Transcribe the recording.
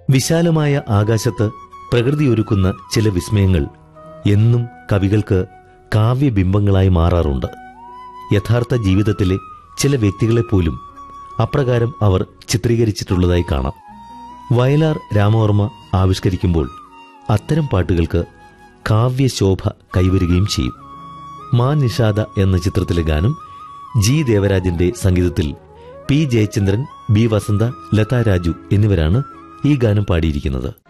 വിശാലമായ ആകാശത്ത് പ്രകൃതി ഒരുക്കുന്ന ചില വിസ്മയങ്ങൾ എന്നും കവികൾക്ക് കാവ്യബിംബങ്ങളായി മാറാറുണ്ട് യഥാർത്ഥ ജീവിതത്തിലെ ചില വ്യക്തികളെപ്പോലും അപ്രകാരം അവർ ചിത്രീകരിച്ചിട്ടുള്ളതായി കാണാം വയലാർ രാമവർമ്മ ആവിഷ്കരിക്കുമ്പോൾ അത്തരം പാട്ടുകൾക്ക് കാവ്യശോഭ കൈവരുകയും ചെയ്യും മാ നിഷാദ എന്ന ചിത്രത്തിലെ ഗാനം ജി ദേവരാജന്റെ സംഗീതത്തിൽ പി ജയചന്ദ്രൻ ബി വസന്ത ലതാ രാജു എന്നിവരാണ് ഈ ഗാനം പാടിയിരിക്കുന്നത്